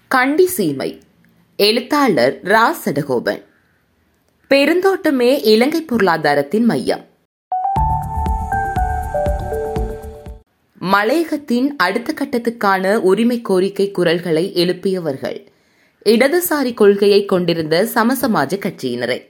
கண்டி சீமை எழுத்தாளர் ரா சடகோபன் பெருந்தோட்டமே இலங்கை பொருளாதாரத்தின் மையம் மலையகத்தின் அடுத்த கட்டத்துக்கான உரிமை கோரிக்கை குரல்களை எழுப்பியவர்கள் இடதுசாரி கொள்கையை கொண்டிருந்த சமசமாஜ கட்சியினரே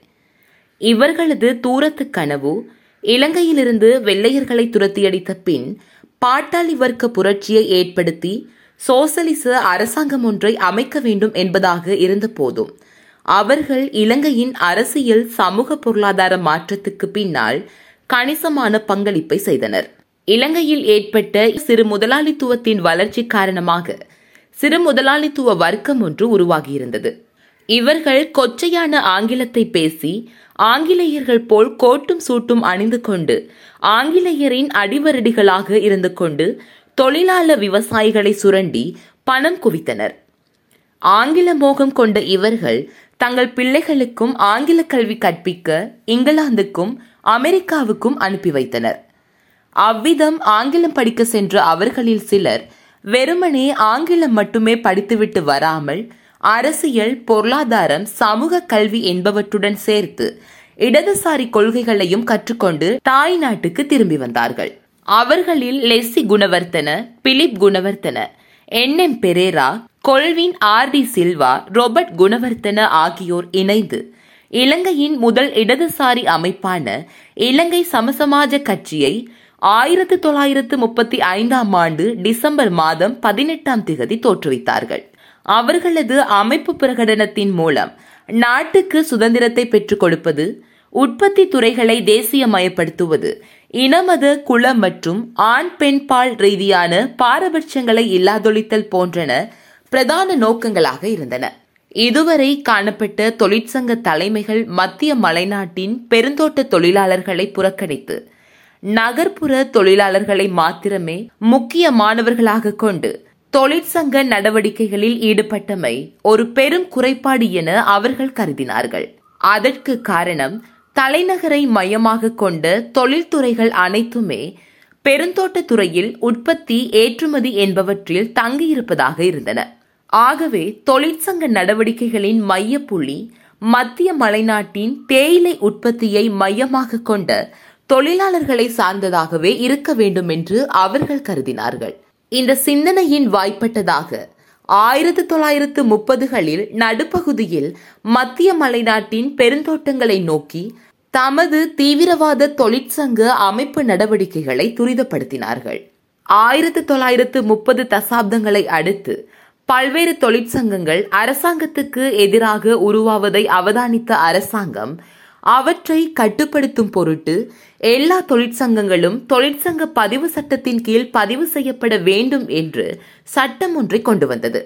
இவர்களது தூரத்து கனவு இலங்கையிலிருந்து வெள்ளையர்களை துரத்தியடித்த பின் பாட்டாளி வர்க்க புரட்சியை ஏற்படுத்தி சோசலிச அரசாங்கம் ஒன்றை அமைக்க வேண்டும் என்பதாக இருந்த போதும் அவர்கள் இலங்கையின் அரசியல் சமூக பொருளாதார மாற்றத்துக்கு பின்னால் கணிசமான பங்களிப்பை செய்தனர் இலங்கையில் ஏற்பட்ட சிறு முதலாளித்துவத்தின் வளர்ச்சி காரணமாக சிறு முதலாளித்துவ வர்க்கம் ஒன்று உருவாகியிருந்தது இவர்கள் கொச்சையான ஆங்கிலத்தை பேசி ஆங்கிலேயர்கள் போல் கோட்டும் சூட்டும் அணிந்து கொண்டு ஆங்கிலேயரின் அடிவரடிகளாக இருந்து கொண்டு தொழிலாள விவசாயிகளை சுரண்டி பணம் குவித்தனர் ஆங்கில மோகம் கொண்ட இவர்கள் தங்கள் பிள்ளைகளுக்கும் ஆங்கில கல்வி கற்பிக்க இங்கிலாந்துக்கும் அமெரிக்காவுக்கும் அனுப்பி வைத்தனர் அவ்விதம் ஆங்கிலம் படிக்க சென்ற அவர்களில் சிலர் வெறுமனே ஆங்கிலம் மட்டுமே படித்துவிட்டு வராமல் அரசியல் பொருளாதாரம் சமூக கல்வி என்பவற்றுடன் சேர்த்து இடதுசாரி கொள்கைகளையும் கற்றுக்கொண்டு தாய் நாட்டுக்கு திரும்பி வந்தார்கள் அவர்களில் Leslie Gunawardena Philip Gunawardena N M Perera Colvin R D Silva Robert Gunawardena ஆகியோர் இணைந்து இலங்கையின் முதல் இடதுசாரி அமைப்பான இலங்கை சமசமாஜ கட்சியை ஆயிரத்து தொள்ளாயிரத்து முப்பத்தி ஐந்தாம் ஆண்டு டிசம்பர் மாதம் பதினெட்டாம் திகதி தோற்றுவித்தார்கள் அவர்களது அமைப்பு பிரகடனத்தின் மூலம் நாட்டுக்கு சுதந்திரத்தை பெற்றுக் கொடுப்பது உற்பத்தி துறைகளை தேசியமயப்படுத்துவது இனமத குல மற்றும் ஆண் பெண் பால் ரீதியான பாரபட்சங்களை இல்லாதொழித்தல் போன்றன பிரதான நோக்கங்களாக இருந்தன இதுவரை காணப்பட்ட தொழிற்சங்க தலைமைகள் மத்திய மலைநாட்டின் பெருந்தோட்ட தொழிலாளர்களை புறக்கணித்து நகர்ப்புற தொழிலாளர்களை மாத்திரமே முக்கியமானவர்களாக கொண்டு தொழிற்சங்க நடவடிக்கைகளில் ஈடுபட்டமை ஒரு பெரும் குறைபாடு என அவர்கள் கருதினார்கள் அதற்கு காரணம் தலைநகரை மையமாக கொண்ட தொழில்துறைகள் அனைத்துமே பெருந்தோட்ட துறையில் உற்பத்தி ஏற்றுமதி என்பவற்றில் தங்கியிருப்பதாக இருந்தன ஆகவே தொழிற்சங்க நடவடிக்கைகளின் மையப்புள்ளி மத்திய மலைநாட்டின் தேயிலை உற்பத்தியை மையமாக கொண்ட தொழிலாளர்களை சார்ந்ததாகவே இருக்க வேண்டும் என்று அவர்கள் கருதினார்கள் இந்த சிந்தனையின் வாய்ப்பட்டதாக ஆயிரத்தி தொள்ளாயிரத்து முப்பதுகளில் நடுப்பகுதியில் மத்திய மலைநாட்டின் பெருந்தோட்டங்களை நோக்கி தமது தீவிரவாத தொழிற்சங்க அமைப்பு நடவடிக்கைகளை துரிதப்படுத்தினார்கள் ஆயிரத்தி தொள்ளாயிரத்து முப்பது தசாப்தங்களை அடுத்து பல்வேறு தொழிற்சங்கங்கள் அரசாங்கத்துக்கு எதிராக உருவாவதை அவதானித்த அரசாங்கம் அவற்றை கட்டுப்படுத்தும் பொருட்டு எல்லா தொழிற்சங்கங்களும் தொழிற்சங்க பதிவு சட்டத்தின் கீழ் பதிவு செய்யப்பட வேண்டும் என்று சட்டம் ஒன்றை கொண்டு வந்தது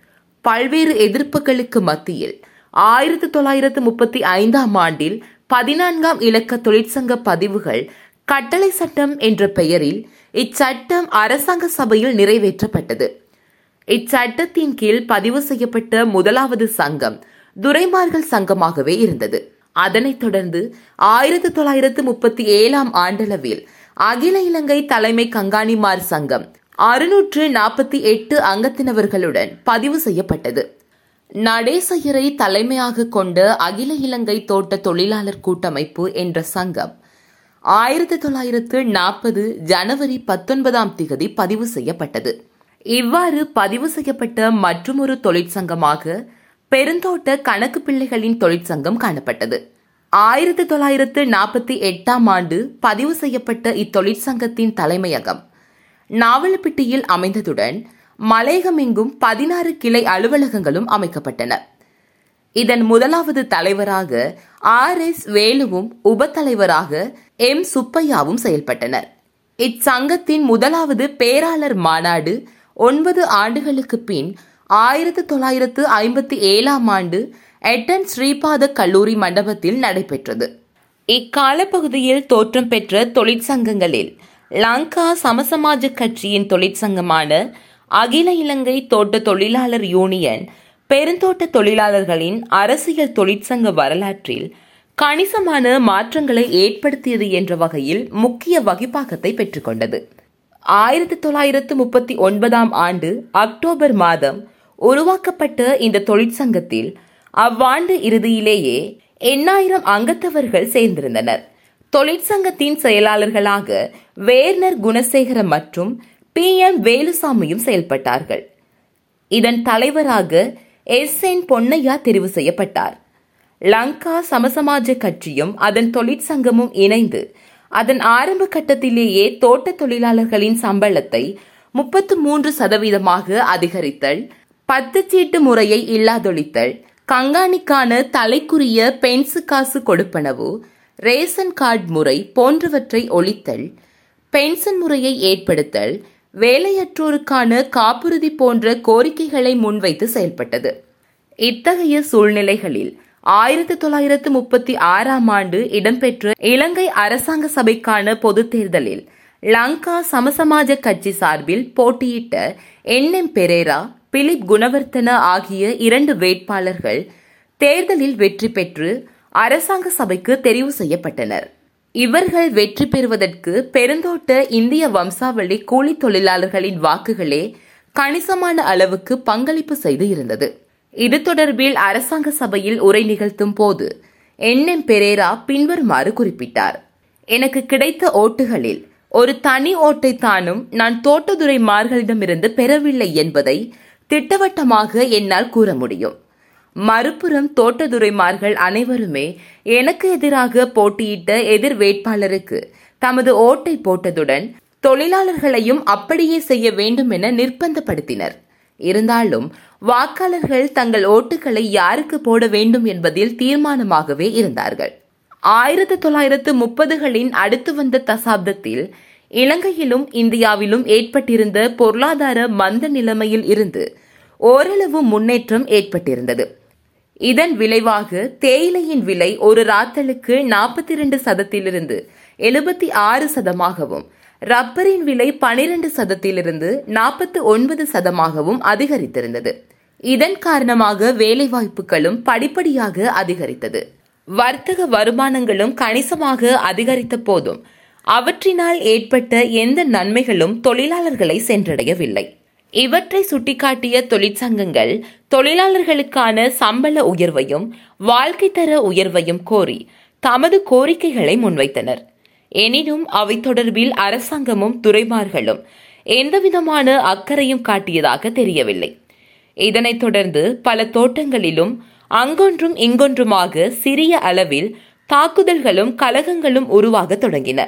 பல்வேறு எதிர்ப்புகளுக்கு மத்தியில் ஆயிரத்தி தொள்ளாயிரத்து முப்பத்தி ஐந்தாம் ஆண்டில் பதினான்காம் இலக்க தொழிற்சங்க பதிவுகள் கட்டளை சட்டம் என்ற பெயரில் இச்சட்டம் அரசாங்க சபையில் நிறைவேற்றப்பட்டது இச்சட்டத்தின் கீழ் பதிவு செய்யப்பட்ட முதலாவது சங்கம் துரைமார்கள் சங்கமாகவே இருந்தது அதனைத் தொடர்ந்து ஆயிரத்தி தொள்ளாயிரத்து முப்பத்தி ஏழாம் ஆண்டளவில் அகில இலங்கை தலைமை கங்காணிமார் சங்கம் அறுநூற்று நாற்பத்தி எட்டு அங்கத்தினவர்களுடன் பதிவு செய்யப்பட்டது நடேசையரை தலைமையாக கொண்ட அகில இலங்கை தோட்ட தொழிலாளர் கூட்டமைப்பு என்ற சங்கம் ஆயிரத்தி தொள்ளாயிரத்து நாற்பது ஜனவரி பத்தொன்பதாம் திகதி பதிவு செய்யப்பட்டது இவ்வாறு பதிவு செய்யப்பட்ட மற்றொரு தொழிற்சங்கமாக பெருந்தோட்ட கணக்கு பிள்ளைகளின் தொழிற்சங்கம் காணப்பட்டது ஆயிரத்தி தொள்ளாயிரத்து நாற்பத்தி எட்டாம் ஆண்டு பதிவு செய்யப்பட்ட இத்தொழிற்சங்கத்தின் தலைமையகம் நாவலப்பிட்டியில் அமைந்ததுடன் மலையகமெங்கும் பதினாறு கிளை அலுவலகங்களும் அமைக்கப்பட்டன இதன் முதலாவது தலைவராக ஆர் எஸ் வேலுவும் உபத்தலைவராக எம் சுப்பையாவும் செயல்பட்டனர் இச்சங்கத்தின் முதலாவது பேராளர் மாநாடு ஒன்பது ஆண்டுகளுக்கு பின் ஆயிரத்தி தொள்ளாயிரத்து ஐம்பத்தி ஏழாம் ஆண்டு எட்டன் ஸ்ரீபாத கல்லூரி மண்டபத்தில் நடைபெற்றது இக்காலப்பகுதியில் தோற்றம் பெற்ற தொழிற்சங்கங்களில் லங்கா சமசமாஜ கட்சியின் தொழிற்சங்கமான அகில இலங்கை தோட்ட தொழிலாளர் யூனியன் பெருந்தோட்ட தொழிலாளர்களின் அரசியல் தொழிற்சங்க வரலாற்றில் கணிசமான மாற்றங்களை ஏற்படுத்தியது என்ற வகையில் முக்கிய வகிப்பாக்கத்தை பெற்றுக்கொண்டது ஆயிரத்தி தொள்ளாயிரத்து முப்பத்தி ஒன்பதாம் ஆண்டு அக்டோபர் மாதம் உருவாக்கப்பட்ட இந்த தொழிற்சங்கத்தில் அவ்வாண்டு இறுதியிலேயே எண்ணாயிரம் அங்கத்தவர்கள் சேர்ந்திருந்தனர் தொழிற்சங்கத்தின் செயலாளர்களாக வேர்னர் குணசேகர மற்றும் பி எம் வேலுசாமியும் செயல்பட்டார்கள் இதன் தலைவராக எஸ் என் பொன்னையா தெரிவு செய்யப்பட்டார் லங்கா சமசமாஜ கட்சியும் அதன் தொழிற்சங்கமும் இணைந்து அதன் ஆரம்ப கட்டத்திலேயே தோட்ட தொழிலாளர்களின் சம்பளத்தை முப்பத்து மூன்று சதவீதமாக அதிகரித்தல் பத்து சீட்டு முறையை இல்லாதொழித்தல் கங்காணிக்கான தலைக்குரிய பென்சு காசு கொடுப்பனவு ரேஷன் கார்டு முறை போன்றவற்றை ஒழித்தல் பென்ஷன் முறையை ஏற்படுத்தல் வேலையற்றோருக்கான காப்புறுதி போன்ற கோரிக்கைகளை முன்வைத்து செயல்பட்டது இத்தகைய சூழ்நிலைகளில் ஆயிரத்தி தொள்ளாயிரத்து முப்பத்தி ஆறாம் ஆண்டு இடம்பெற்ற இலங்கை அரசாங்க சபைக்கான பொதுத் தேர்தலில் லங்கா சமசமாஜ கட்சி சார்பில் போட்டியிட்ட என் எம் பெரேரா பிலிப் குணவர்த்தன ஆகிய இரண்டு வேட்பாளர்கள் தேர்தலில் வெற்றி பெற்று அரசாங்க சபைக்கு தெரிவு செய்யப்பட்டனர் இவர்கள் வெற்றி பெறுவதற்கு பெருந்தோட்ட இந்திய வம்சாவளி கூலி தொழிலாளர்களின் வாக்குகளே கணிசமான அளவுக்கு பங்களிப்பு செய்து இருந்தது இது தொடர்பில் அரசாங்க சபையில் உரை நிகழ்த்தும் போது என் எம் பெரேரா பின்வருமாறு குறிப்பிட்டார் எனக்கு கிடைத்த ஓட்டுகளில் ஒரு தனி ஓட்டை தானும் நான் தோட்டதுரை மார்களிடமிருந்து பெறவில்லை என்பதை திட்டவட்டமாக என்னால் கூற முடியும் மறுபுறம் தோட்டதுரைமார்கள் அனைவருமே எனக்கு எதிராக போட்டியிட்ட எதிர் வேட்பாளருக்கு தமது ஓட்டை போட்டதுடன் தொழிலாளர்களையும் அப்படியே செய்ய வேண்டும் என நிர்பந்தப்படுத்தினர் இருந்தாலும் வாக்காளர்கள் தங்கள் ஓட்டுகளை யாருக்கு போட வேண்டும் என்பதில் தீர்மானமாகவே இருந்தார்கள் ஆயிரத்தி தொள்ளாயிரத்து முப்பதுகளின் அடுத்து வந்த தசாப்தத்தில் இலங்கையிலும் இந்தியாவிலும் ஏற்பட்டிருந்த பொருளாதார மந்த நிலைமையில் இருந்து ஓரளவு முன்னேற்றம் ஏற்பட்டிருந்தது இதன் விளைவாக தேயிலையின் விலை ஒரு ராத்தலுக்கு நாற்பத்தி இரண்டு சதத்திலிருந்து எழுபத்தி ஆறு சதமாகவும் ரப்பரின் விலை பனிரெண்டு சதத்திலிருந்து நாற்பத்தி ஒன்பது சதமாகவும் அதிகரித்திருந்தது இதன் காரணமாக வேலைவாய்ப்புகளும் படிப்படியாக அதிகரித்தது வர்த்தக வருமானங்களும் கணிசமாக அதிகரித்த போதும் அவற்றினால் ஏற்பட்ட எந்த நன்மைகளும் தொழிலாளர்களை சென்றடையவில்லை இவற்றை சுட்டிக்காட்டிய தொழிற்சங்கங்கள் தொழிலாளர்களுக்கான சம்பள உயர்வையும் வாழ்க்கை தர உயர்வையும் கோரி தமது கோரிக்கைகளை முன்வைத்தனர் எனினும் அவை தொடர்பில் அரசாங்கமும் துறைமார்களும் எந்தவிதமான அக்கறையும் காட்டியதாக தெரியவில்லை இதனைத் தொடர்ந்து பல தோட்டங்களிலும் அங்கொன்றும் இங்கொன்றுமாக சிறிய அளவில் தாக்குதல்களும் கலகங்களும் உருவாக தொடங்கின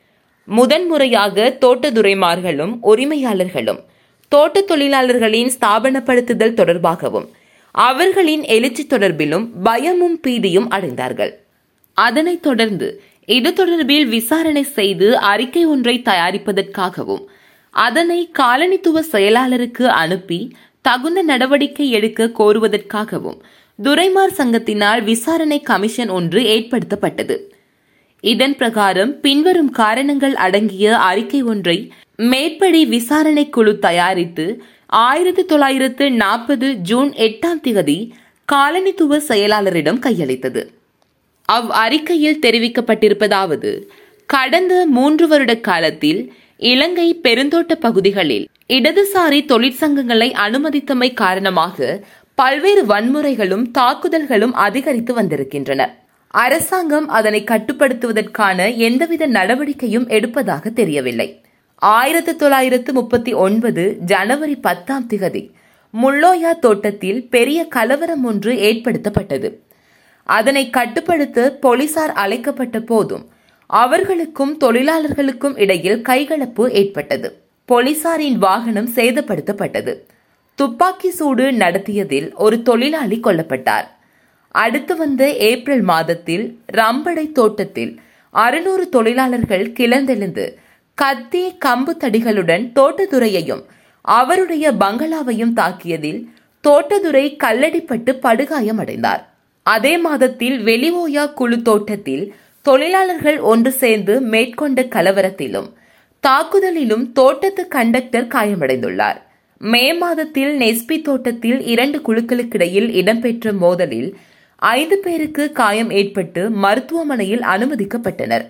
முதன்முறையாக தோட்டதுரைமார்களும் உரிமையாளர்களும் தோட்ட தொழிலாளர்களின் ஸ்தாபனப்படுத்துதல் தொடர்பாகவும் அவர்களின் எழுச்சி தொடர்பிலும் பயமும் பீதியும் அடைந்தார்கள் அதனைத் தொடர்ந்து இது தொடர்பில் விசாரணை செய்து அறிக்கை ஒன்றை தயாரிப்பதற்காகவும் அதனை காலனித்துவ செயலாளருக்கு அனுப்பி தகுந்த நடவடிக்கை எடுக்க கோருவதற்காகவும் துரைமார் சங்கத்தினால் விசாரணை கமிஷன் ஒன்று ஏற்படுத்தப்பட்டது இதன் பிரகாரம் பின்வரும் காரணங்கள் அடங்கிய அறிக்கை ஒன்றை மேற்படி விசாரணை குழு தயாரித்து ஆயிரத்தி தொள்ளாயிரத்து நாற்பது ஜூன் எட்டாம் திகதி காலனித்துவ செயலாளரிடம் கையளித்தது அவ் அறிக்கையில் தெரிவிக்கப்பட்டிருப்பதாவது கடந்த மூன்று வருட காலத்தில் இலங்கை பெருந்தோட்ட பகுதிகளில் இடதுசாரி தொழிற்சங்கங்களை அனுமதித்தமை காரணமாக பல்வேறு வன்முறைகளும் தாக்குதல்களும் அதிகரித்து வந்திருக்கின்றன அரசாங்கம் அதனை கட்டுப்படுத்துவதற்கான எந்தவித நடவடிக்கையும் எடுப்பதாக தெரியவில்லை ஆயிரத்தி தொள்ளாயிரத்து முப்பத்தி ஒன்பது ஜனவரி பத்தாம் திகதி முள்ளோயா தோட்டத்தில் பெரிய கலவரம் ஒன்று ஏற்படுத்தப்பட்டது அதனை கட்டுப்படுத்த போலீசார் அழைக்கப்பட்ட போதும் அவர்களுக்கும் தொழிலாளர்களுக்கும் இடையில் கைகலப்பு ஏற்பட்டது போலீசாரின் வாகனம் சேதப்படுத்தப்பட்டது துப்பாக்கி சூடு நடத்தியதில் ஒரு தொழிலாளி கொல்லப்பட்டார் அடுத்து வந்த ஏப்ரல் மாதத்தில் ரம்படை தோட்டத்தில் அறுநூறு தொழிலாளர்கள் கிளர்ந்தெழுந்து கத்தி கம்பு தடிகளுடன் தோட்டத்துறையையும் அவருடைய பங்களாவையும் தாக்கியதில் தோட்டத்துறை கல்லடிப்பட்டு படுகாயமடைந்தார் அதே மாதத்தில் வெளிவோயா குழு தோட்டத்தில் தொழிலாளர்கள் ஒன்று சேர்ந்து மேற்கொண்ட கலவரத்திலும் தாக்குதலிலும் தோட்டத்து கண்டக்டர் காயமடைந்துள்ளார் மே மாதத்தில் நெஸ்பி தோட்டத்தில் இரண்டு குழுக்களுக்கிடையில் இடம்பெற்ற மோதலில் ஐந்து பேருக்கு காயம் ஏற்பட்டு மருத்துவமனையில் அனுமதிக்கப்பட்டனர்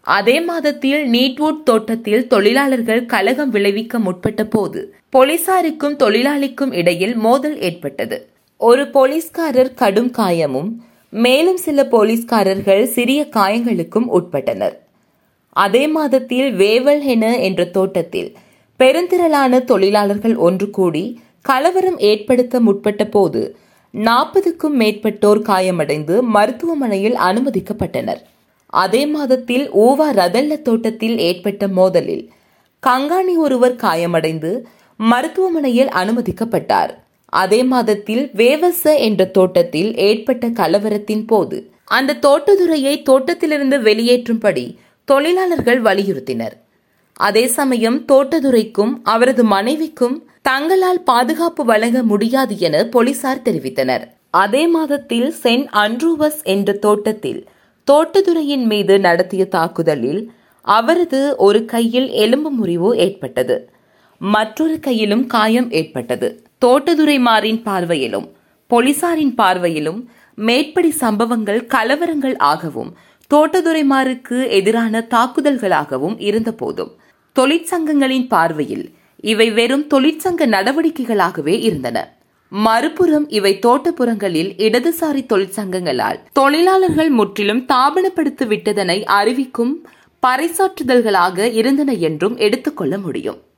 அதே மாதத்தில் நீட்வுட் தோட்டத்தில் தொழிலாளர்கள் கலகம் விளைவிக்க முற்பட்ட போது போலீசாருக்கும் தொழிலாளிக்கும் இடையில் மோதல் ஏற்பட்டது ஒரு போலீஸ்காரர் கடும் காயமும் மேலும் சில போலீஸ்காரர்கள் சிறிய காயங்களுக்கும் உட்பட்டனர் அதே மாதத்தில் வேவல் ஹென என்ற தோட்டத்தில் பெருந்திரளான தொழிலாளர்கள் ஒன்று கூடி கலவரம் ஏற்படுத்த முற்பட்ட போது நாற்பதுக்கும் மேற்பட்டோர் காயமடைந்து மருத்துவமனையில் அனுமதிக்கப்பட்டனர் அதே மாதத்தில் ஊவா ரதல்ல தோட்டத்தில் ஏற்பட்ட மோதலில் கங்காணி ஒருவர் காயமடைந்து மருத்துவமனையில் அனுமதிக்கப்பட்டார் அதே மாதத்தில் வேவச என்ற தோட்டத்தில் ஏற்பட்ட கலவரத்தின் போது அந்த தோட்டத்துறையை தோட்டத்திலிருந்து வெளியேற்றும்படி தொழிலாளர்கள் வலியுறுத்தினர் அதே சமயம் தோட்டதுரைக்கும் அவரது மனைவிக்கும் தங்களால் பாதுகாப்பு வழங்க முடியாது என போலீசார் தெரிவித்தனர் அதே மாதத்தில் சென்ட் அண்ட்ரூவஸ் என்ற தோட்டத்தில் தோட்டதுரையின் மீது நடத்திய தாக்குதலில் அவரது ஒரு கையில் எலும்பு முறிவு ஏற்பட்டது மற்றொரு கையிலும் காயம் ஏற்பட்டது தோட்டதுரைமாரின் பார்வையிலும் போலீசாரின் பார்வையிலும் மேற்படி சம்பவங்கள் கலவரங்கள் ஆகவும் தோட்டதுரைமாருக்கு எதிரான தாக்குதல்களாகவும் இருந்தபோதும் தொழிற்சங்கங்களின் பார்வையில் இவை வெறும் தொழிற்சங்க நடவடிக்கைகளாகவே இருந்தன மறுபுறம் இவை தோட்டப்புறங்களில் இடதுசாரி தொழிற்சங்கங்களால் தொழிலாளர்கள் முற்றிலும் தாபனப்படுத்தி விட்டதனை அறிவிக்கும் பறைசாற்றுதல்களாக இருந்தன என்றும் எடுத்துக்கொள்ள முடியும்